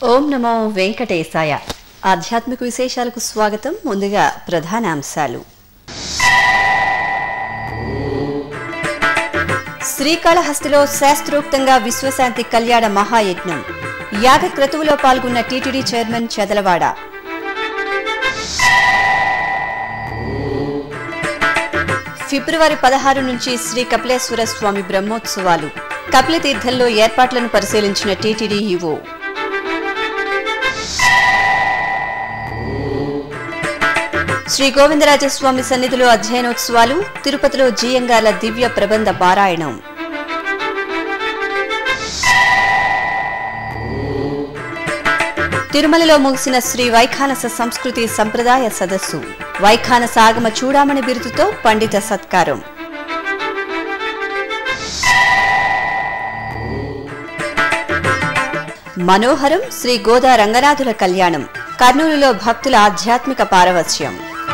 ఓం నమో వెంకటేశాయ ఆధ్యాత్మిక విశేషాలకు స్వాగతం ముందుగా ప్రధాన అంశాలు శ్రీకాళహస్తిలో శాస్త్రోక్తంగా విశ్వశాంతి కళ్యాణ మహాయజ్ఞం యాగ క్రతువులో పాల్గొన్న టీటీడీ చైర్మన్ చెదలవాడ ఫిబ్రవరి పదహారు నుంచి శ్రీ కపిలేశ్వర స్వామి బ్రహ్మోత్సవాలు కపిల తీర్థంలో ఏర్పాట్లను పరిశీలించిన టీటీడీ ఈవో శ్రీ గోవిందరాజస్వామి సన్నిధిలో అధ్యయనోత్సవాలు తిరుపతిలో జీయంగాల దివ్య ప్రబంధ పారాయణం తిరుమలలో ముగిసిన శ్రీ వైఖానస సంస్కృతి సంప్రదాయ సదస్సు వైఖానస ఆగమ చూడామణి బిరుదుతో పండిత సత్కారం మనోహరం శ్రీ గోదా రంగనాథుల కళ్యాణం కర్నూలులో భక్తుల ఆధ్యాత్మిక పారవస్యం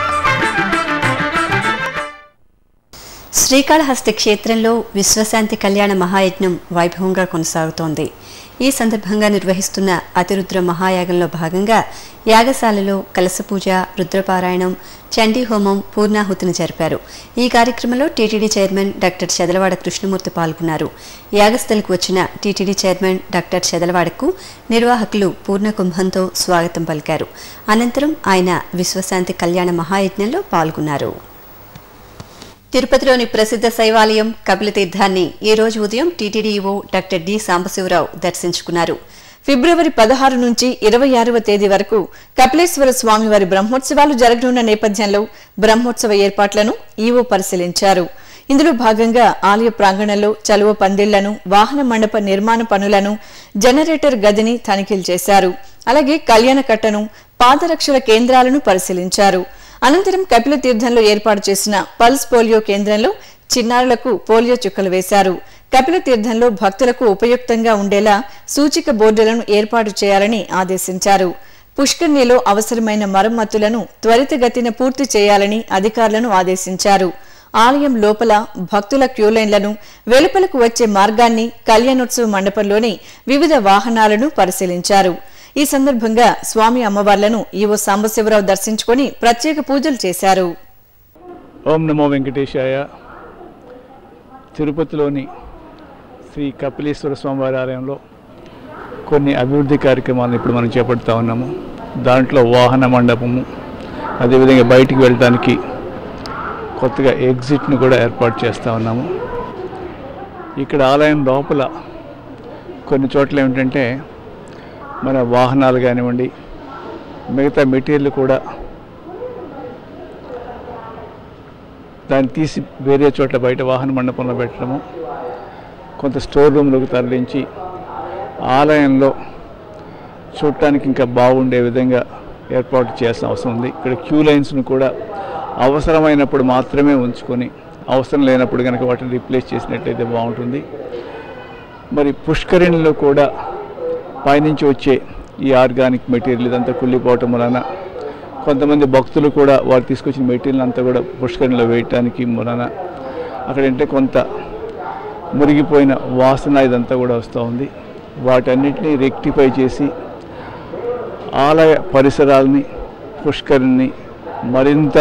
శ్రీకాళహస్తి క్షేత్రంలో విశ్వశాంతి కళ్యాణ మహాయజ్ఞం వైభవంగా కొనసాగుతోంది ఈ సందర్భంగా నిర్వహిస్తున్న అతిరుద్ర మహాయాగంలో భాగంగా యాగశాలలో కలసపూజ రుద్రపారాయణం చండీ హోమం పూర్ణాహుతిని జరిపారు ఈ కార్యక్రమంలో TTD chairman doctor Chedalavada Krishnamurthy పాల్గొన్నారు యాగస్థలకు వచ్చిన టీటీడీ చైర్మన్ డాక్టర్ చెదలవాడకు నిర్వాహకులు పూర్ణ కుంభంతో స్వాగతం పలికారు అనంతరం ఆయన విశ్వశాంతి కళ్యాణ మహాయజ్ఞంలో పాల్గొన్నారు తిరుపతిలోని ప్రసిద్ధ శైవాలయం కపిలతీర్థాన్ని ఈ రోజు ఉదయం టీటీడీఓ డాక్టర్ డి సాంబశివరావు దర్శించుకున్నారు ఫిబ్రవరి పదహారు నుంచి ఇరవై ఆరవ తేదీ వరకు కపిలేశ్వర స్వామివారి బ్రహ్మోత్సవాలు జరగనున్న నేపథ్యంలో బ్రహ్మోత్సవ ఏర్పాట్లను ఈవో పరిశీలించారు ఇందులో భాగంగా ఆలయ ప్రాంగణంలో చలువ పందిళ్లను వాహన మండప నిర్మాణ పనులను జనరేటర్ గదిని తనిఖీలు చేశారు అలాగే కళ్యాణ కట్టను పాదరక్షల కేంద్రాలను పరిశీలించారు అనంతరం కపిల తీర్థంలో ఏర్పాటు చేసిన పల్స్ పోలియో కేంద్రంలో చిన్నారులకు పోలియో చుక్కలు వేశారు కపిల తీర్థంలో భక్తులకు ఉపయుక్తంగా ఉండేలా సూచిక బోర్డులను ఏర్పాటు చేయాలని ఆదేశించారు పుష్కర్ణిలో అవసరమైన మరమ్మతులను త్వరితగతిన పూర్తి చేయాలని అధికారులను ఆదేశించారు ఆలయం లోపల భక్తుల క్యూలైన్లను వెలుపలకు వచ్చే మార్గాన్ని కళ్యాణోత్సవ మండపంలోని వివిధ వాహనాలను పరిశీలించారు ఈ సందర్భంగా స్వామి అమ్మవార్లను ఈవో సాంబశివరావు దర్శించుకొని ప్రత్యేక పూజలు చేశారు ఓం నమో వెంకటేశాయ తిరుపతిలోని శ్రీ కపిలేశ్వర స్వామివారి ఆలయంలో కొన్ని అభివృద్ధి కార్యక్రమాలను ఇప్పుడు మనం చేపడుతూ ఉన్నాము దాంట్లో వాహన మండపము అదేవిధంగా బయటికి వెళ్ళడానికి కొత్తగా ఎగ్జిట్ను కూడా ఏర్పాటు చేస్తూ ఉన్నాము ఇక్కడ ఆలయం లోపల కొన్ని చోట్ల ఏమిటంటే మన వాహనాలు కానివ్వండి మిగతా మెటీరియల్ కూడా దాన్ని తీసి వేరే చోట్ల బయట వాహన మండపంలో పెట్టడము కొంత స్టోర్ రూమ్లోకి తరలించి ఆలయంలో చూడటానికి ఇంకా బాగుండే విధంగా ఏర్పాటు చేయాల్సిన అవసరం ఉంది ఇక్కడ క్యూ లైన్స్ను కూడా అవసరమైనప్పుడు మాత్రమే ఉంచుకొని అవసరం లేనప్పుడు కనుక వాటిని రీప్లేస్ చేసినట్టయితే బాగుంటుంది మరి పుష్కరిణిలో కూడా పైనుంచి వచ్చే ఈ ఆర్గానిక్ మెటీరియల్ ఇదంతా కుళ్ళిపోవటం వలన కొంతమంది భక్తులు కూడా వారు తీసుకొచ్చిన మెటీరియల్ అంతా కూడా పుష్కరిణిలో వేయటానికి వలన అక్కడంటే కొంత మురిగిపోయిన వాసన ఇదంతా కూడా వస్తూ ఉంది వాటన్నిటిని రెక్టిఫై చేసి ఆలయ పరిసరాలని పుష్కరిణి మరింత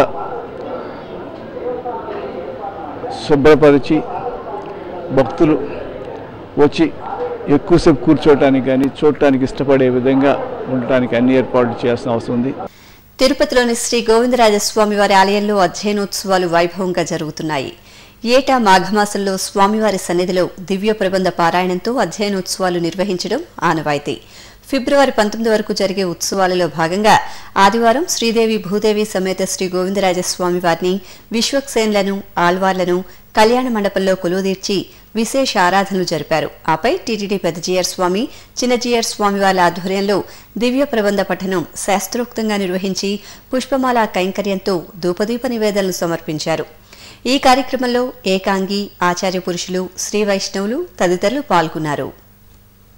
శుభ్రపరిచి భక్తులు వచ్చి ఎక్కువసేపు కూర్చోవటానికి కానీ చూడటానికి ఇష్టపడే విధంగా ఉండటానికి అన్ని ఏర్పాట్లు చేయాల్సిన అవసరం ఉంది తిరుపతిలోని శ్రీ గోవిందరాజస్వామి వారి ఆలయంలో అధ్యయనోత్సవాలు వైభవంగా జరుగుతున్నాయి ఏటా మాఘమాసంలో స్వామివారి సన్నిధిలో దివ్య ప్రబంధ పారాయణంతో అధ్యయనోత్సవాలు నిర్వహించడం ఆనవాయితీ ఫిబ్రవరి పంతొమ్మిది వరకు జరిగే ఉత్సవాలలో భాగంగా ఆదివారం శ్రీదేవి భూదేవి సమేత శ్రీ గోవిందరాజస్వామి వారిని విశ్వక్సేన్లను ఆళ్వార్లను కళ్యాణ మండపంలో కొలువుదీర్చి విశేష ఆరాధనలు జరిపారు ఆపై టీటీడీ పెద్ద జీయర్ స్వామి చిన్న జీయర్ స్వామి వాళ్ళ ఆధ్వర్యంలో దివ్య ప్రబంధ పఠనం శాస్త్రోక్తంగా నిర్వహించి పుష్పమాల కైంకర్యంతో ధూపదీప నివేదనలు సమర్పించారు ఈ కార్యక్రమంలో ఏకాంగి ఆచార్య పురుషులు శ్రీ వైష్ణవులు తదితరులు పాల్గొన్నారు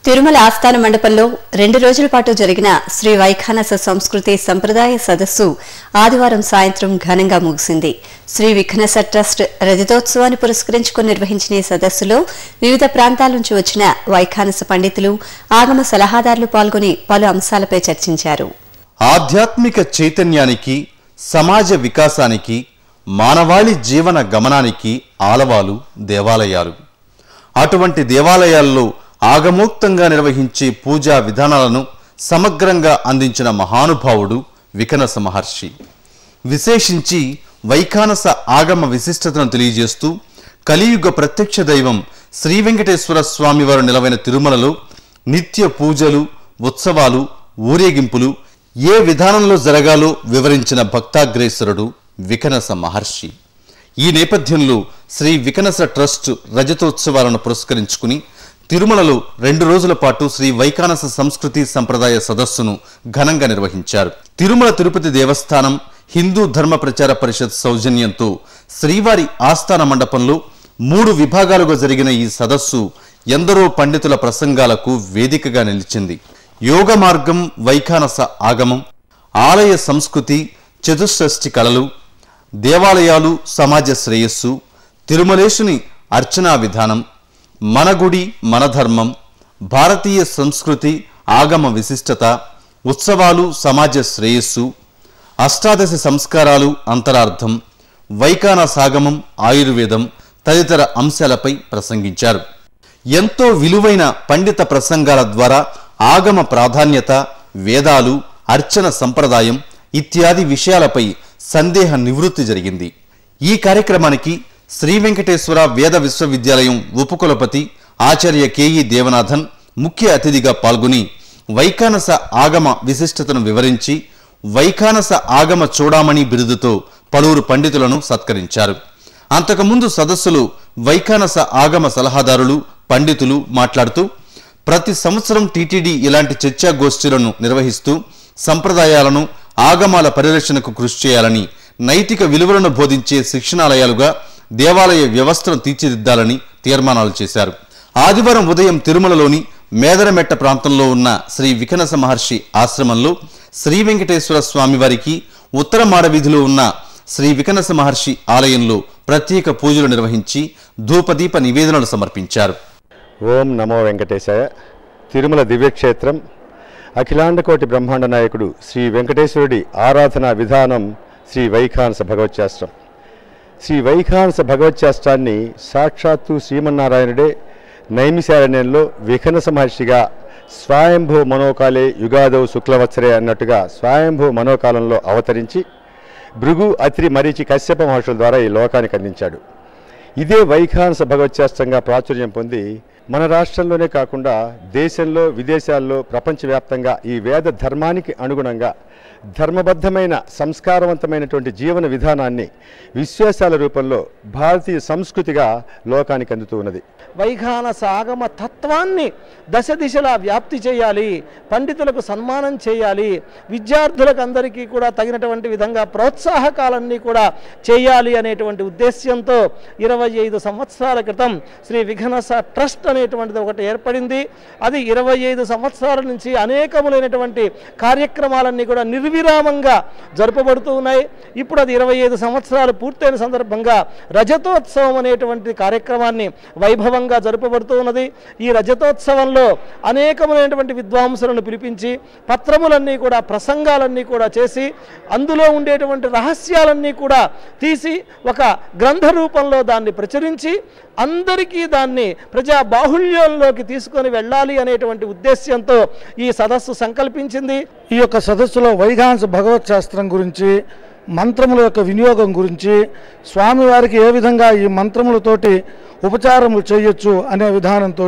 తిరుమల ఆస్థాన మండపంలో రెండు రోజుల పాటు జరిగిన శ్రీ వైఖానస సంస్కృతి సంప్రదాయ సదస్సు ఆదివారం సాయంత్రం ఘనంగా ముగిసింది శ్రీ విఘ్నస ట్రస్ట్ రజతోత్సవాన్ని పురస్కరించుకుని నిర్వహించిన ఈ సదస్సులో వివిధ ప్రాంతాల నుంచి వచ్చిన వైఖానస పండితులు ఆగమ సలహాదారులు పాల్గొని పలు అంశాలపై చర్చించారు ఆధ్యాత్మిక చైతన్యానికి సమాజ వికాసానికి మానవాళి జీవన గమనానికి ఆలవాలు దేవాలయాలు అటువంటి దేవాలయాల్లో ఆగమోక్తంగా నిర్వహించే పూజా విధానాలను సమగ్రంగా అందించిన మహానుభావుడు వికనస మహర్షి విశేషించి వైఖానస ఆగమ విశిష్టతను తెలియజేస్తూ కలియుగ ప్రత్యక్ష దైవం శ్రీ వెంకటేశ్వర స్వామివారు నిలవైన తిరుమలలో నిత్య పూజలు ఉత్సవాలు ఊరేగింపులు ఏ విధానంలో జరగాలో వివరించిన భక్తాగ్రేసరుడు వికనస మహర్షి ఈ నేపథ్యంలో శ్రీ వికనస ట్రస్ట్ రజతోత్సవాలను పురస్కరించుకుని తిరుమలలో రెండు రోజుల పాటు శ్రీ వైకానస సంస్కృతి సంప్రదాయ సదస్సును ఘనంగా నిర్వహించారు తిరుమల తిరుపతి దేవస్థానం హిందూ ధర్మ ప్రచార పరిషత్ సౌజన్యంతో శ్రీవారి ఆస్థాన మండపంలో మూడు విభాగాలుగా జరిగిన ఈ సదస్సు ఎందరో పండితుల ప్రసంగాలకు వేదికగా నిలిచింది యోగ మార్గం వైఖానస ఆగమం ఆలయ సంస్కృతి చతుషష్ఠి కళలు దేవాలయాలు సమాజ శ్రేయస్సు తిరుమలేశుని అర్చనా విధానం మన గుడి మన ధర్మం భారతీయ సంస్కృతి ఆగమ విశిష్టత ఉత్సవాలు సమాజ శ్రేయస్సు అష్టాదశ సంస్కారాలు అంతరార్థం వైకాన సాగమం ఆయుర్వేదం తదితర అంశాలపై ప్రసంగించారు ఎంతో విలువైన పండిత ప్రసంగాల ద్వారా ఆగమ ప్రాధాన్యత వేదాలు అర్చన సంప్రదాయం ఇత్యాది విషయాలపై సందేహ నివృత్తి జరిగింది ఈ కార్యక్రమానికి శ్రీ వెంకటేశ్వర వేద విశ్వవిద్యాలయం ఉపకులపతి ఆచార్య కెఈ దేవనాథన్ ముఖ్య అతిథిగా పాల్గొని వైకానస ఆగమ విశిష్టతను వివరించి వైఖానస ఆగమ చూడామణి బిరుదుతో పలువురు పండితులను సత్కరించారు అంతకుముందు సదస్సులు వైఖానస ఆగమ సలహాదారులు పండితులు మాట్లాడుతూ ప్రతి సంవత్సరం టీటీడీ ఇలాంటి చర్చా గోష్ఠీలను నిర్వహిస్తూ సంప్రదాయాలను ఆగమాల పరిరక్షణకు కృషి చేయాలని నైతిక విలువలను బోధించే శిక్షణాలయాలుగా దేవాలయ వ్యవస్థను తీర్చిదిద్దాలని తీర్మానాలు చేశారు ఆదివారం ఉదయం తిరుమలలోని మేదరమెట్ట ప్రాంతంలో ఉన్న శ్రీ వికనస మహర్షి ఆశ్రమంలో శ్రీ వెంకటేశ్వర స్వామివారికి ఉత్తర మాడవీధిలో ఉన్న శ్రీ వికనస మహర్షి ఆలయంలో ప్రత్యేక పూజలు నిర్వహించి ధూపదీప నివేదనలు సమర్పించారు ఓం నమో వెంకటేశాయ తిరుమల దివ్యక్షేత్రం అఖిలాండకోటి బ్రహ్మాండ నాయకుడు శ్రీ వెంకటేశ్వరుడి ఆరాధనా విధానం శ్రీ వైఖానస భగవత్శాస్త్రం శ్రీ వైఖానస భగవత్శాస్త్రాన్ని సాక్షాత్తు శ్రీమన్నారాయణుడే నైమిశారణ్యంలో విఖనస మహర్షిగా స్వయంభూ మనోకాలే యుగాదవ్ శుక్లవత్సరే అన్నట్టుగా స్వయంభూ మనోకాలంలో అవతరించి భృగు అత్రి మరీచి కశ్యప మహర్షుల ద్వారా ఈ లోకానికి అందించాడు ఇదే వైఖానస భగవత్శాస్త్రంగా ప్రాచుర్యం పొంది మన రాష్ట్రంలోనే కాకుండా దేశంలో విదేశాల్లో ప్రపంచవ్యాప్తంగా ఈ వేద ధర్మానికి అనుగుణంగా ధర్మబద్ధమైన సంస్కారవంతమైనటువంటి జీవన విధానాన్ని విశ్వాసాల రూపంలో భారతీయ సంస్కృతిగా లోకానికి అందుతూ ఉన్నది వైఖానస ఆగమ తత్వాన్ని దశ దిశలా వ్యాప్తి చేయాలి పండితులకు సన్మానం చేయాలి విద్యార్థులకు అందరికీ కూడా తగినటువంటి విధంగా ప్రోత్సాహకాలన్నీ కూడా చేయాలి అనేటువంటి ఉద్దేశ్యంతో ఇరవై ఐదు సంవత్సరాల క్రితం శ్రీ విఘనస ట్రస్ట్ అనేటువంటిది ఒకటి ఏర్పడింది అది ఇరవై ఐదు సంవత్సరాల నుంచి అనేకములైనటువంటి కార్యక్రమాలన్నీ కూడా నిర్విరామంగా జరుపబడుతూ ఉన్నాయి ఇప్పుడు అది ఇరవై ఐదు సంవత్సరాలు పూర్తయిన సందర్భంగా రజతోత్సవం అనేటువంటి కార్యక్రమాన్ని వైభవంగా జరుపబడుతూ ఉన్నది ఈ రజతోత్సవంలో అనేకములైనటువంటి విద్వాంసులను పిలిపించి పత్రములన్నీ కూడా ప్రసంగాలన్నీ కూడా చేసి అందులో ఉండేటువంటి రహస్యాలన్నీ కూడా తీసి ఒక గ్రంథ రూపంలో దాన్ని ప్రచురించి అందరికీ దాన్ని ప్రజా బాహుళ్యంలోకి తీసుకొని వెళ్ళాలి అనేటువంటి ఉద్దేశ్యంతో ఈ సదస్సు సంకల్పించింది ఈ యొక్క సదస్సులో వైఘాంస భగవత్ శాస్త్రం గురించి మంత్రముల యొక్క వినియోగం గురించి స్వామివారికి ఏ విధంగా ఈ మంత్రములతోటి ఉపచారములు చేయొచ్చు అనే విధానంతో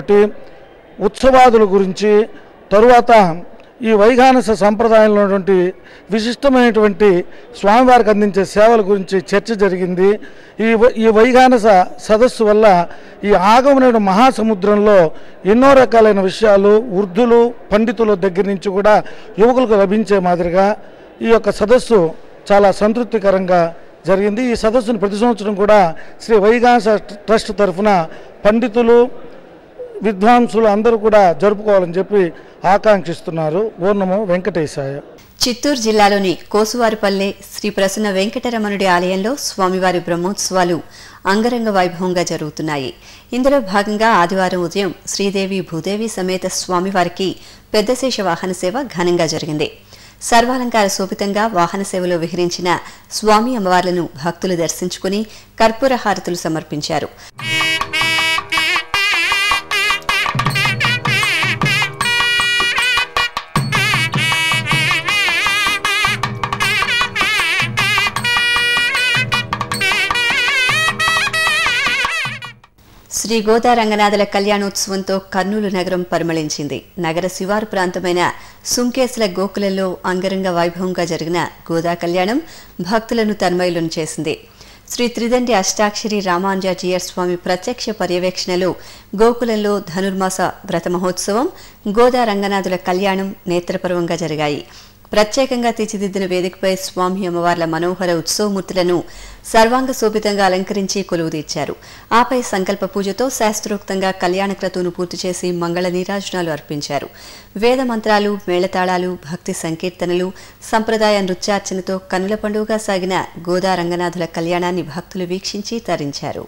ఉత్సవాదుల గురించి తరువాత ఈ వైఘానస సంప్రదాయంలో ఉన్నటువంటి విశిష్టమైనటువంటి స్వామివారికి అందించే సేవల గురించి చర్చ జరిగింది ఈ వ- ఈ వైఘానస సదస్సు వల్ల ఈ ఆగమన మహాసముద్రంలో ఎన్నో రకాలైన విషయాలు వృద్ధులు పండితుల దగ్గర నుంచి కూడా యువకులకు లభించే మాదిరిగా ఈ యొక్క సదస్సు చాలా సంతృప్తికరంగా జరిగింది ఈ సదస్సును ప్రతి సంవత్సరం కూడా శ్రీ వైఘానస ట్రస్ట్ తరఫున పండితులు విద్వాంసులు అందరూ కూడా జరుపుకోవాలని చెప్పి ఆకాంక్షిస్తున్నారు ఓర్ణము వెంకటేశాయ చిత్తూరు జిల్లాలోని కోసువారిపల్లె శ్రీ ప్రసన్న వెంకటరమణుడి ఆలయంలో స్వామివారి బ్రహ్మోత్సవాలు అంగరంగ వైభవంగా జరుగుతున్నాయి ఇందులో భాగంగా ఆదివారం ఉదయం శ్రీదేవి భూదేవి సమేత స్వామివారికి పెద్దశేష వాహన సేవ ఘనంగా జరిగింది సర్వాలంకార శోభితంగా వాహన సేవలో విహరించిన స్వామి అమ్మవార్లను భక్తులు దర్శించుకుని కర్పూర హారతులు సమర్పించారు శ్రీ గోదా రంగనాథుల కళ్యాణోత్సవంతో కర్నూలు నగరం పరిమళించింది నగర శివారు ప్రాంతమైన సుంకేసుల గోకులంలో అంగరంగ వైభవంగా జరిగిన గోదా కళ్యాణం భక్తులను తన్మయులను చేసింది శ్రీ త్రిదండి అష్టాక్షరి రామానుజాచార్య స్వామి ప్రత్యక్ష పర్యవేక్షణలో గోకులంలో ధనుర్మాస వ్రత మహోత్సవం గోదా రంగనాథుల కళ్యాణం నేత్రపర్వంగా జరిగాయి ప్రత్యేకంగా తీర్చిదిద్దిన వేదికపై స్వామి అమ్మవార్ల మనోహర ఉత్సవమూర్తులను సర్వాంగ శోభితంగా అలంకరించి కొలువు తీర్చారు ఆపై సంకల్ప పూజతో శాస్త్రోక్తంగా కళ్యాణ క్రతువును పూర్తి చేసి మంగళ నీరాజనాలు అర్పించారు వేద మంత్రాలు మేళతాళాలు భక్తి సంకీర్తనలు సంప్రదాయ నృత్యార్చనతో కనుల పండుగగా సాగిన గోదా రంగనాథుల కళ్యాణాన్ని భక్తులు వీక్షించి తరించారు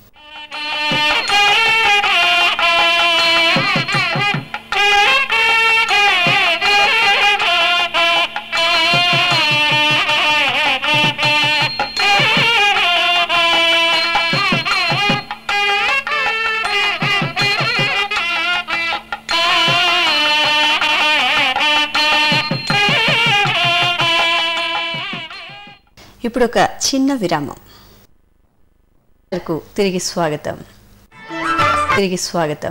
ఇప్పుడు ఒక చిన్న విరామం కు తిరిగి స్వాగతం తిరిగి స్వాగతం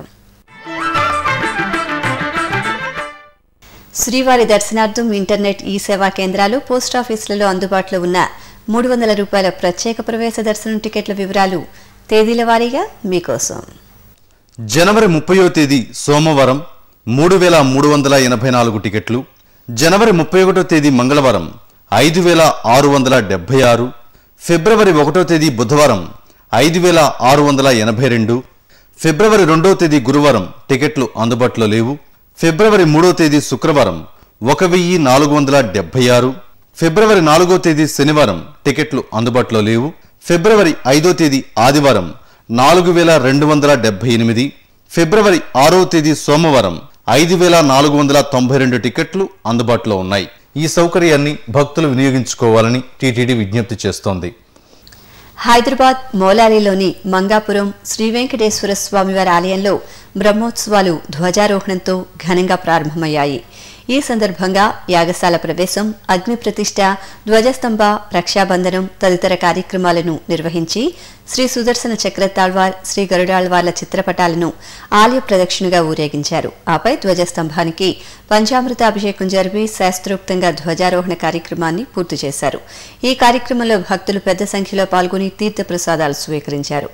శ్రీవారి దర్శనార్థం ఇంటర్నెట్ ఈ సేవా కేంద్రాలు పోస్టాఫీసులలో అందుబాటులో ఉన్న మూడు వందల రూపాయల ప్రత్యేక ప్రవేశ దర్శనం టికెట్ల వివరాలు తేదీల వారీగా మీకోసం జనవరి ముప్పయో తేదీ సోమవారం మూడు వేల మూడు వందల ఎనభై నాలుగు టికెట్లు జనవరి ముప్పై ఒకటో తేదీ మంగళవారం ఐదు వేల ఆరు వందల డెబ్బై ఆరు ఫిబ్రవరి ఒకటో తేదీ బుధవారం ఐదు వేల ఆరు వందల ఎనభై రెండు ఫిబ్రవరి రెండో తేదీ గురువారం టికెట్లు అందుబాటులో లేవు ఫిబ్రవరి మూడో తేదీ శుక్రవారం ఒక వెయ్యి నాలుగు వందల డెబ్బై ఆరు ఫిబ్రవరి నాలుగో తేదీ శనివారం టికెట్లు అందుబాటులో లేవు ఫిబ్రవరి ఐదో తేదీ ఆదివారం నాలుగు వేల రెండు వందల డెబ్బై ఎనిమిది ఫిబ్రవరి ఆరో తేదీ సోమవారం ఐదు వేల నాలుగు వందల తొంభై రెండు టికెట్లు అందుబాటులో ఉన్నాయి ఈ సౌకర్యాన్ని భక్తులు వినియోగించుకోవాలని టీటీడీ విజ్ఞప్తి చేస్తోంది హైదరాబాద్ మౌలాలిలోని మంగాపురం శ్రీ వెంకటేశ్వర స్వామివారి ఆలయంలో బ్రహ్మోత్సవాలు ధ్వజారోహణంతో ఘనంగా ప్రారంభమయ్యాయి ఈ సందర్భంగా యాగశాల ప్రవేశం అగ్ని ప్రతిష్ట ధ్వజస్తంభ రక్షాబంధనం తదితర కార్యక్రమాలను నిర్వహించి శ్రీ సుదర్శన చక్రతాళ్వార్ శ్రీ గరుడాళ్వార్ల చిత్రపటాలను ఆలయ ప్రదక్షిణగా ఊరేగించారు ఆపై ధ్వజస్తంభానికి పంచామృతాభిషేకం జరిపి శాస్త్రోక్తంగా ధ్వజారోహణ కార్యక్రమాన్ని పూర్తి చేశారు ఈ కార్యక్రమంలో భక్తులు పెద్ద సంఖ్యలో పాల్గొని తీర్థప్రసాదాలు స్వీకరించారు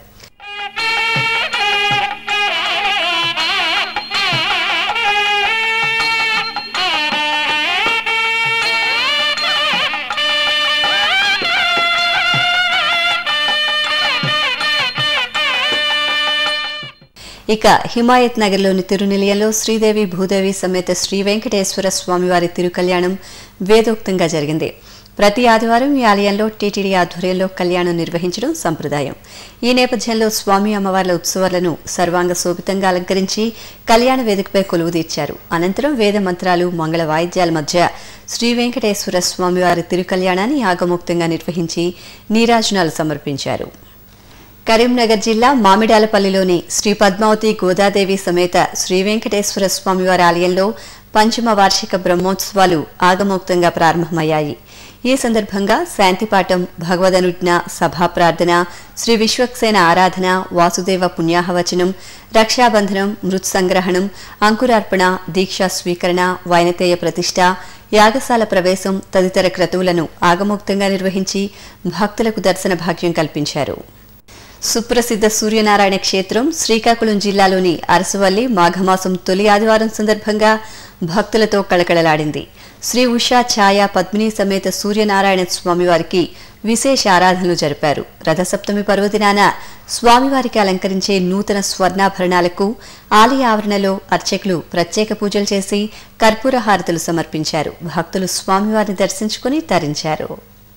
ఇక హిమాయత్ నగర్లోని తిరునిలయంలో శ్రీదేవి భూదేవి సమేత శ్రీ వెంకటేశ్వర స్వామివారి తిరుకల్యాణం వేదోక్తంగా జరిగింది ప్రతి ఆదివారం ఈ ఆలయంలో టీటీడీ ఆధ్వర్యంలో కళ్యాణం నిర్వహించడం సంప్రదాయం ఈ నేపథ్యంలో స్వామి అమ్మవార్ల ఉత్సవాలను సర్వాంగ శోభితంగా అలంకరించి కళ్యాణ వేదికపై కొలువు తీర్చారు అనంతరం వేద మంత్రాలు మంగళ వాయిద్యాల మధ్య శ్రీ వెంకటేశ్వర స్వామివారి తిరుకల్యాణాన్ని ఆగమోక్తంగా నిర్వహించి నీరాజనాలు సమర్పించారు కరీంనగర్ జిల్లా మామిడాలపల్లిలోని శ్రీ పద్మావతి గోదాదేవి సమేత శ్రీ వెంకటేశ్వర స్వామివారి ఆలయంలో పంచమ వార్షిక బ్రహ్మోత్సవాలు ఆగమోక్తంగా ప్రారంభమయ్యాయి ఈ సందర్భంగా శాంతిపాఠం భగవదనుజ్ఞ సభా ప్రార్థన శ్రీ విశ్వక్సేన ఆరాధన వాసుదేవ పుణ్యాహవచనం రక్షాబంధనం మృత్ సంగ్రహణం అంకురార్పణ దీక్షా స్వీకరణ వైనతేయ ప్రతిష్ట యాగశాల ప్రవేశం తదితర క్రతువులను ఆగమోక్తంగా నిర్వహించి భక్తులకు దర్శన భాగ్యం కల్పించారు సుప్రసిద్ధ సూర్యనారాయణ క్షేత్రం శ్రీకాకుళం జిల్లాలోని అరసవల్లి మాఘమాసం తొలి ఆదివారం సందర్భంగా భక్తులతో కళకళలాడింది శ్రీ ఉషా ఛాయ పద్మిని సమేత సూర్యనారాయణ స్వామివారికి విశేష ఆరాధనలు జరిపారు రథసప్తమి పర్వదినాన స్వామివారికి అలంకరించే నూతన స్వర్ణాభరణాలకు ఆలయ ఆవరణలో అర్చకులు ప్రత్యేక పూజలు చేసి కర్పూర హారతులు సమర్పించారు భక్తులు స్వామివారిని దర్శించుకుని తరించారు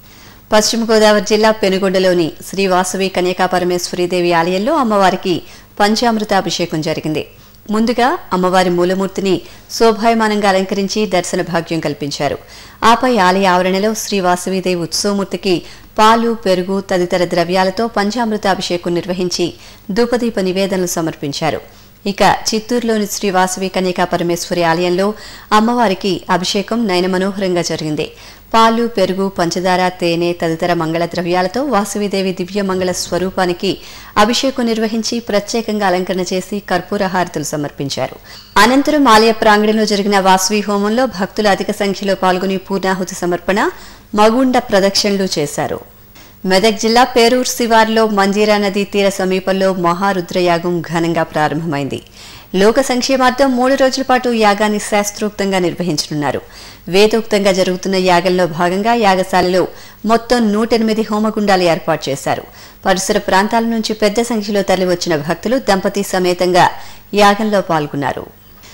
పశ్చిమ గోదావరి జిల్లా పెనుగొండలోని శ్రీ వాసవి కన్యకా పరమేశ్వరీదేవి ఆలయంలో అమ్మవారికి పంచామృతాభిషేకం జరిగింది ముందుగా అమ్మవారి మూలమూర్తిని శోభాయమానంగా అలంకరించి దర్శన భాగ్యం కల్పించారు ఆపై ఆలయ ఆవరణలో శ్రీ వాసవీదేవి ఉత్సవమూర్తికి పాలు పెరుగు తదితర ద్రవ్యాలతో పంచామృతాభిషేకం నిర్వహించి ధూపదీప నివేదనలు సమర్పించారు ఇక చిత్తూరులోని శ్రీ వాసవి కన్యకా పరమేశ్వరి ఆలయంలో అమ్మవారికి అభిషేకం నయన మనోహరంగా జరిగింది పాలు పెరుగు పంచదార తేనె తదితర మంగళ ద్రవ్యాలతో వాసవిదేవి దివ్య మంగళ స్వరూపానికి అభిషేకం నిర్వహించి ప్రత్యేకంగా అలంకరణ చేసి కర్పూర హారతులు సమర్పించారు అనంతరం ఆలయ ప్రాంగణంలో జరిగిన వాసవి హోమంలో భక్తులు అధిక సంఖ్యలో పాల్గొని పూర్ణాహుతి సమర్పణ మగుండ ప్రదక్షిణలు చేశారు మెదక్ జిల్లా పేరూరు శివార్లో మంజీరా నదీ తీర సమీపంలో మహారుద్రయాగం ఘనంగా ప్రారంభమైంది లోక సంక్షేమార్థం మూడు రోజుల పాటు యాగాన్ని శాస్త్రోక్తంగా నిర్వహించనున్నారు వేదోక్తంగా జరుగుతున్న యాగంలో భాగంగా యాగశాలలో మొత్తం నూట ఎనిమిది హోమగుండాలు ఏర్పాటు చేశారు పరిసర ప్రాంతాల నుంచి పెద్ద సంఖ్యలో తరలివచ్చిన భక్తులు దంపతి సమేతంగా యాగంలో పాల్గొన్నారు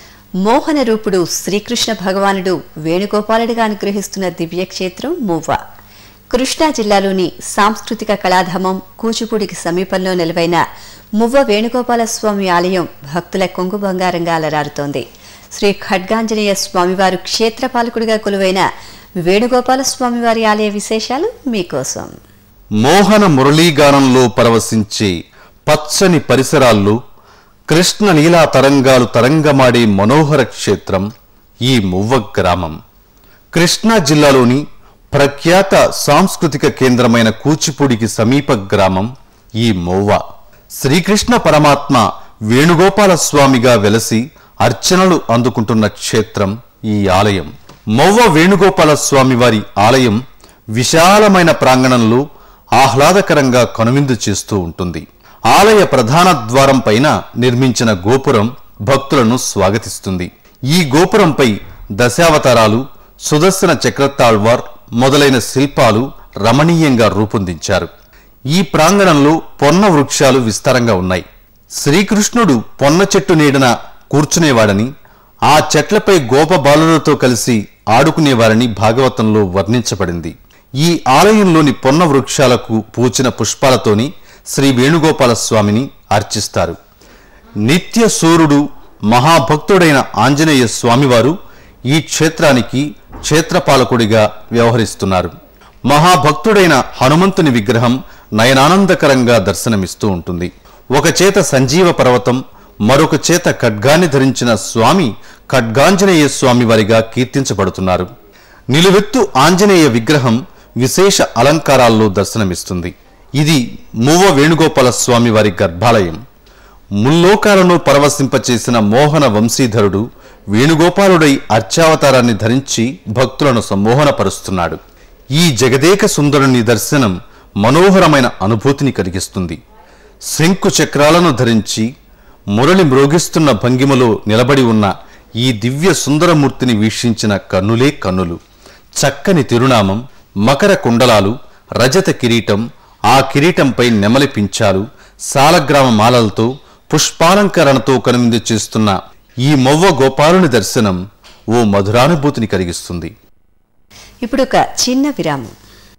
మోహన రూపుడు శ్రీకృష్ణ భగవానుడు వేణుగోపాలుడిగా అనుగ్రహిస్తున్న దివ్యక్షేత్రం మూవ కృష్ణా జిల్లాలోని సాంస్కృతిక కళాధామం కూచిపూడికి సమీపంలో నిలవైన మువ్వ వేణుగోపాల స్వామి ఆలయం భక్తుల కొంగు బంగారంగా అలరారుతోంది శ్రీ ఖడ్గాంజనేయ స్వామివారు క్షేత్రపాలకుడిగా కొలువైన వేణుగోపాల స్వామివారి ఆలయ విశేషాలు మీకోసం మోహన మురళీగానంలో పరవశించే పచ్చని పరిసరాల్లో కృష్ణ నీలా తరంగాలు తరంగమాడే మనోహర క్షేత్రం ఈ మువ్వ గ్రామం కృష్ణా జిల్లాలోని ప్రఖ్యాత సాంస్కృతిక కేంద్రమైన కూచిపూడికి సమీప గ్రామం ఈ మొవ్వ శ్రీకృష్ణ పరమాత్మ వేణుగోపాల స్వామిగా వెలసి అర్చనలు అందుకుంటున్న క్షేత్రం ఈ ఆలయం మొవ్వ వేణుగోపాల స్వామి వారి ఆలయం విశాలమైన ప్రాంగణంలో ఆహ్లాదకరంగా కనువిందు చేస్తూ ఉంటుంది ఆలయ ప్రధాన ద్వారం పైన నిర్మించిన గోపురం భక్తులను స్వాగతిస్తుంది ఈ గోపురంపై దశావతారాలు సుదర్శన చక్రతాళ్వార్ మొదలైన శిల్పాలు రమణీయంగా రూపొందించారు ఈ ప్రాంగణంలో పొన్న వృక్షాలు విస్తారంగా ఉన్నాయి శ్రీకృష్ణుడు పొన్న చెట్టు నీడన కూర్చునేవాడని ఆ చెట్లపై గోప బాలులతో కలిసి ఆడుకునేవారని భాగవతంలో వర్ణించబడింది ఈ ఆలయంలోని పొన్న వృక్షాలకు పూచిన పుష్పాలతోని శ్రీ వేణుగోపాల స్వామిని అర్చిస్తారు నిత్య సూర్యుడు మహాభక్తుడైన ఆంజనేయ స్వామివారు ఈ క్షేత్రానికి క్షేత్రపాలకుడిగా వ్యవహరిస్తున్నారు మహాభక్తుడైన హనుమంతుని విగ్రహం నయనానందకరంగా దర్శనమిస్తూ ఉంటుంది ఒక చేత సంజీవ పర్వతం మరొక చేత ఖడ్గాన్ని ధరించిన స్వామి ఖడ్గాంజనేయ స్వామి వారిగా కీర్తించబడుతున్నారు నిలువెత్తు ఆంజనేయ విగ్రహం విశేష అలంకారాల్లో దర్శనమిస్తుంది ఇది మూవ వేణుగోపాల స్వామి వారి గర్భాలయం ముల్లోకాలను పరవశింపచేసిన మోహన వంశీధరుడు వేణుగోపాలుడై అర్చావతారాన్ని ధరించి భక్తులను సమ్మోహనపరుస్తున్నాడు ఈ జగదేక సుందరుని దర్శనం మనోహరమైన అనుభూతిని కలిగిస్తుంది శంకు చక్రాలను ధరించి మురళి మ్రోగిస్తున్న భంగిమలో నిలబడి ఉన్న ఈ దివ్య సుందరమూర్తిని వీక్షించిన కన్నులే కన్నులు చక్కని తిరునామం మకర కుండలాలు రజత కిరీటం ఆ కిరీటంపై నెమలి పించాలు సాలగ్రామ మాలలతో పుష్పాలంకరణతో కనువిందు చేస్తున్న ఈ మొవ్వ గోపాలుని దర్శనం ఓ మధురానుభూతిని కలిగిస్తుంది ఇప్పుడు ఒక చిన్న విరామం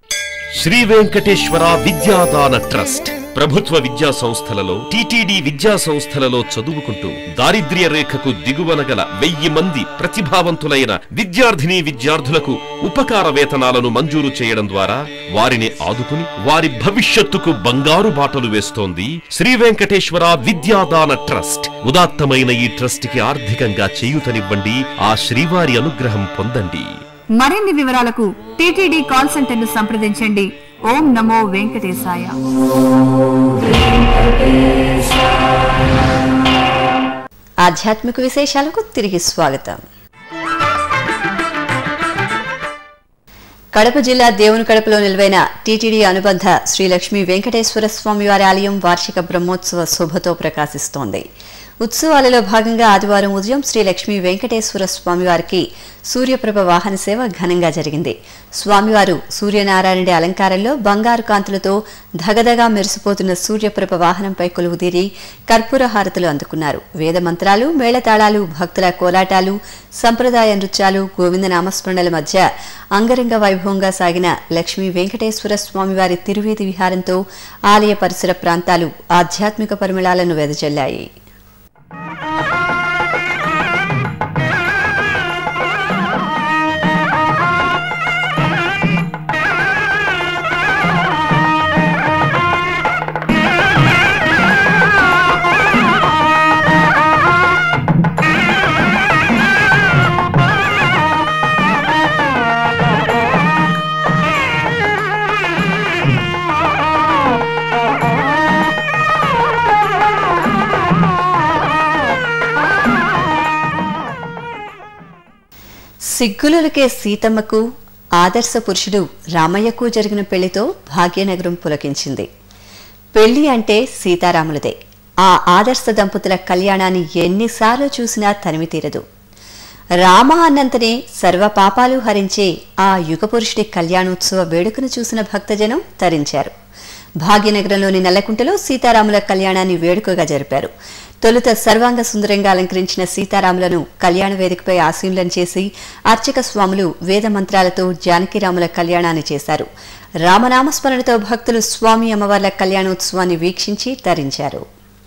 శ్రీ వెంకటేశ్వర విద్యాదాన ట్రస్ట్ ప్రభుత్వ విద్యా సంస్థలలో టిటిడి విద్యా సంస్థలలో చదువుకుంటూ దారిద్ర్య రేఖకు దిగువన గల వెయ్యి మంది ప్రతిభావంతులైన విద్యార్థిని విద్యార్థులకు ఉపకార వేతనాలను మంజూరు చేయడం ద్వారా వారిని ఆదుకుని వారి భవిష్యత్తుకు బంగారు బాటలు వేస్తోంది శ్రీ వెంకటేశ్వర విద్యాదాన ట్రస్ట్ ఉదాత్తమైన ఈ ట్రస్ట్ కి ఆర్థికంగా చేయూతనివ్వండి ఆ శ్రీవారి అనుగ్రహం పొందండి మరిన్ని వివరాలకు టీటీడీ కాల్ సెంటర్ ను సంప్రదించండి ఓం నమో వెంకటేశాయ ఆధ్యాత్మిక విశేషాలకు తిరిగి స్వాగతం కడప జిల్లా దేవుని కడపలో నిలవైన టీటీడీ అనుబంధ శ్రీ లక్ష్మీ వెంకటేశ్వర స్వామి వారి ఆలయం వార్షిక బ్రహ్మోత్సవ శోభతో ప్రకాశిస్తోంది ఉత్సవాలలో భాగంగా ఆదివారం ఉదయం శ్రీ లక్ష్మీ వెంకటేశ్వర స్వామివారికి సూర్యప్రభ వాహన సేవ ఘనంగా జరిగింది స్వామివారు సూర్యనారాయణుడి అలంకారంలో బంగారు కాంతులతో ధగధగా మెరిసిపోతున్న సూర్యప్రభ వాహనంపై కొలువుదీరి కర్పూర హారతులు అందుకున్నారు వేద మంత్రాలు మేళతాళాలు భక్తుల కోలాటాలు సంప్రదాయ నృత్యాలు గోవింద నామస్మరణల మధ్య అంగరంగ వైభవంగా సాగిన లక్ష్మీ వెంకటేశ్వర స్వామివారి తిరువీధి విహారంతో ఆలయ పరిసర ప్రాంతాలు ఆధ్యాత్మిక పరిమళాలను వెదజల్లాయి సిగ్గులకే సీతమ్మకు ఆదర్శ పురుషుడు రామయ్యకు జరిగిన పెళ్లితో భాగ్యనగరం పులకించింది పెళ్లి అంటే సీతారాములదే ఆ ఆదర్శ దంపతుల కళ్యాణాన్ని ఎన్నిసార్లు చూసినా తనివి తీరదు రామ అన్నంతనే సర్వ పాపాలు హరించే ఆ యుగపురుషుడి కళ్యాణోత్సవ వేడుకను చూసిన భక్తజనం తరించారు భాగ్యనగరంలోని నల్లకుంటలో సీతారాముల కళ్యాణాన్ని వేడుకగా జరిపారు తొలుత సర్వాంగ సుందరంగా అలంకరించిన సీతారాములను కళ్యాణ వేదికపై ఆశీనులను చేసి అర్చక స్వాములు వేద మంత్రాలతో జానకిరాముల కళ్యాణాన్ని చేశారు రామనామస్మరణతో భక్తులు స్వామి అమ్మవార్ల కళ్యాణోత్సవాన్ని వీక్షించి తరించారు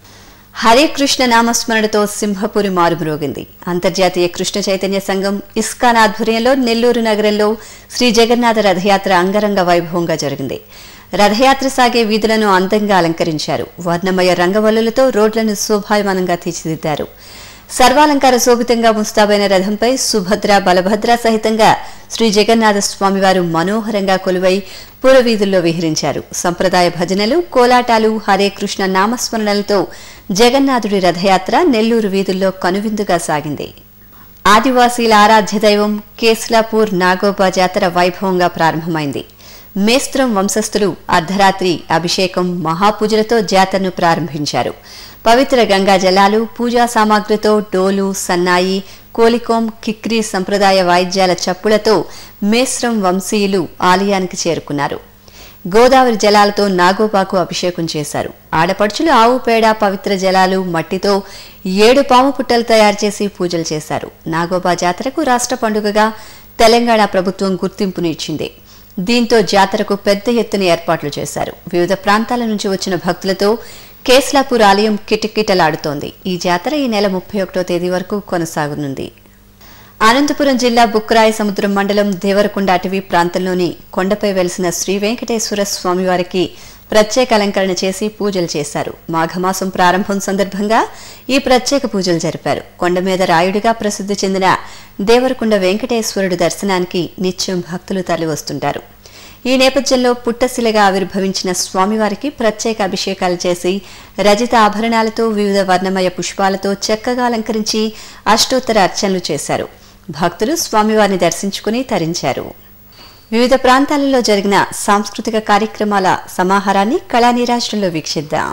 హరే కృష్ణ నామస్మరణతో సింహపురి మారుమ్రోగింది అంతర్జాతీయ కృష్ణ చైతన్య సంఘం ఇస్కాన్ ఆధ్వర్యంలో నెల్లూరు నగరంలో శ్రీ జగన్నాథ రథయాత్ర అంగరంగ వైభవంగా జరిగింది రథయాత్ర సాగే వీధులను అందంగా అలంకరించారు వర్ణమయ రంగవల్లులతో రోడ్లను శోభాయమానంగా తీర్చిదిద్దారు సర్వాలంకార శోభితంగా ముస్తాబైన రథంపై సుభద్ర బలభద్ర సహితంగా శ్రీ జగన్నాథ స్వామివారు మనోహరంగా కొలువై పురవీధుల్లో విహరించారు సంప్రదాయ భజనలు కోలాటాలు హరే కృష్ణ నామస్మరణలతో జగన్నాథుడి రథయాత్ర నెల్లూరు వీధుల్లో కనువిందుగా సాగింది ఆదివాసీల ఆరాధ్య దైవం కేస్లాపూర్ నాగోబా జాతర వైభవంగా ప్రారంభమైంది మేస్త్రం వంశస్థులు అర్ధరాత్రి అభిషేకం మహాపూజలతో జాతరను ప్రారంభించారు పవిత్ర గంగా జలాలు పూజా సామాగ్రితో డోలు సన్నాయి కోలికోం కిక్రీ సంప్రదాయ వాయిద్యాల చప్పులతో మేస్రం వంశీయులు ఆలయానికి చేరుకున్నారు గోదావరి జలాలతో నాగోబాకు అభిషేకం చేశారు ఆడపడుచులు ఆవు పేడ పవిత్ర జలాలు మట్టితో ఏడు పాము పుట్టలు తయారు చేసి పూజలు చేశారు నాగోబా జాతరకు రాష్ట్ర పండుగగా తెలంగాణ ప్రభుత్వం గుర్తింపునిచ్చింది దీంతో జాతరకు పెద్ద ఎత్తున ఏర్పాట్లు చేశారు వివిధ ప్రాంతాల నుంచి వచ్చిన భక్తులతో కేస్లాపూర్ ఆలయం కిటకిటలాడుతోంది ఈ జాతర ఈ నెల ముప్పై ఒకటో తేదీ వరకు కొనసాగనుంది అనంతపురం జిల్లా బుక్రాయ సముద్రం మండలం దేవరకొండ అటవీ ప్రాంతంలోని కొండపై వెలిసిన శ్రీ వెంకటేశ్వర స్వామివారికి ప్రత్యేక అలంకరణ చేసి పూజలు చేశారు మాఘమాసం ప్రారంభం సందర్భంగా ఈ ప్రత్యేక పూజలు జరిపారు కొండ మీద రాయుడిగా ప్రసిద్ధి చెందిన దేవరకొండ వెంకటేశ్వరుడు దర్శనానికి నిత్యం భక్తులు తరలివస్తుంటారు ఈ నేపథ్యంలో పుట్టశిలగా ఆవిర్భవించిన స్వామివారికి ప్రత్యేక అభిషేకాలు చేసి రజిత ఆభరణాలతో వివిధ వర్ణమయ పుష్పాలతో చక్కగా అలంకరించి అష్టోత్తర అర్చనలు చేశారు భక్తులు స్వామివారిని దర్శించుకుని తరించారు వివిధ ప్రాంతాలలో జరిగిన సాంస్కృతిక కార్యక్రమాల సమాహారాన్ని కళానీరాష్ట్రంలో వీక్షిద్దాం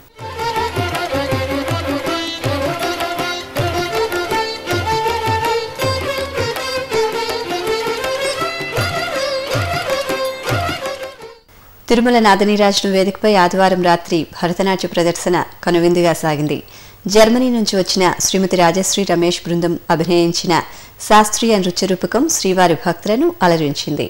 తిరుమల నాదనీరాజును వేదికపై ఆదివారం రాత్రి భరతనాట్య ప్రదర్శన కనువిందుగా సాగింది జర్మనీ నుంచి వచ్చిన శ్రీమతి రాజశ్రీ రమేష్ బృందం అభినయించిన శాస్త్రీయ నృత్య రూపకం శ్రీవారి భక్తులను అలరించింది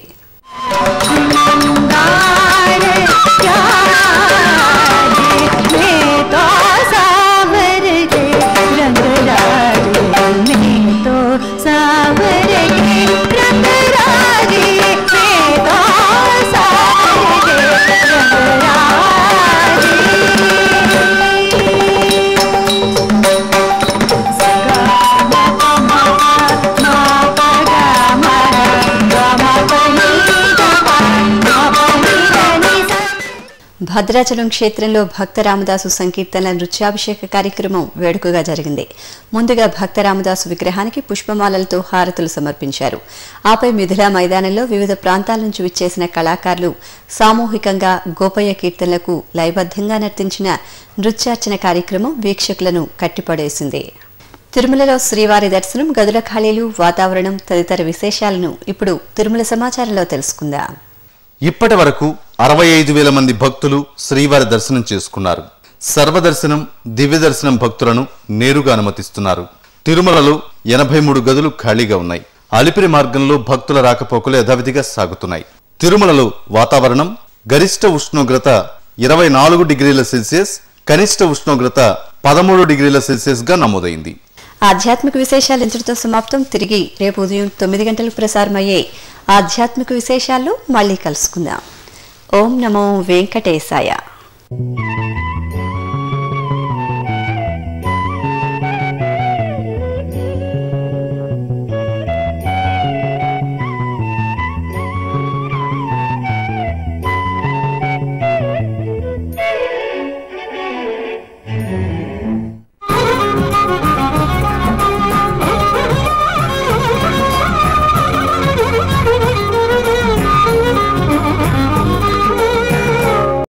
భద్రాచలం క్షేత్రంలో భక్త రామదాసు సంకీర్తనల నృత్యాభిషేక కార్యక్రమం వేడుకగా జరిగింది ముందుగా భక్త రామదాసు విగ్రహానికి పుష్పమాలలతో హారతులు సమర్పించారు ఆపై మిథిలా మైదానంలో వివిధ ప్రాంతాల నుంచి విచ్చేసిన కళాకారులు సామూహికంగా గోపయ్య కీర్తనలకు లయబద్ధంగా నర్తించిన నృత్యార్చన కార్యక్రమం వీక్షకులను కట్టిపడేసింది తిరుమలలో శ్రీవారి దర్శనం గదుల ఖాళీలు వాతావరణం తదితర విశేషాలను ఇప్పుడు తిరుమల సమాచారంలో తెలుసుకుందాం ఇప్పటి వరకు అరవై ఐదు వేల మంది భక్తులు శ్రీవారి దర్శనం చేసుకున్నారు సర్వదర్శనం దివ్య దర్శనం భక్తులను నేరుగా అనుమతిస్తున్నారు తిరుమలలో ఎనభై మూడు గదులు ఖాళీగా ఉన్నాయి అలిపిరి మార్గంలో భక్తుల రాకపోకలు యథావిధిగా సాగుతున్నాయి తిరుమలలో వాతావరణం గరిష్ట ఉష్ణోగ్రత ఇరవై నాలుగు డిగ్రీల సెల్సియస్ కనిష్ట ఉష్ణోగ్రత పదమూడు డిగ్రీల సెల్సియస్ గా నమోదైంది ఆధ్యాత్మిక విశేషాలు ఇంతటితో సమాప్తం తిరిగి రేపు ఉదయం తొమ్మిది గంటలకు ప్రసారమయ్యే ఆధ్యాత్మిక విశేషాల్లో మళ్ళీ కలుసుకుందాం ఓం నమో వెంకటేశాయ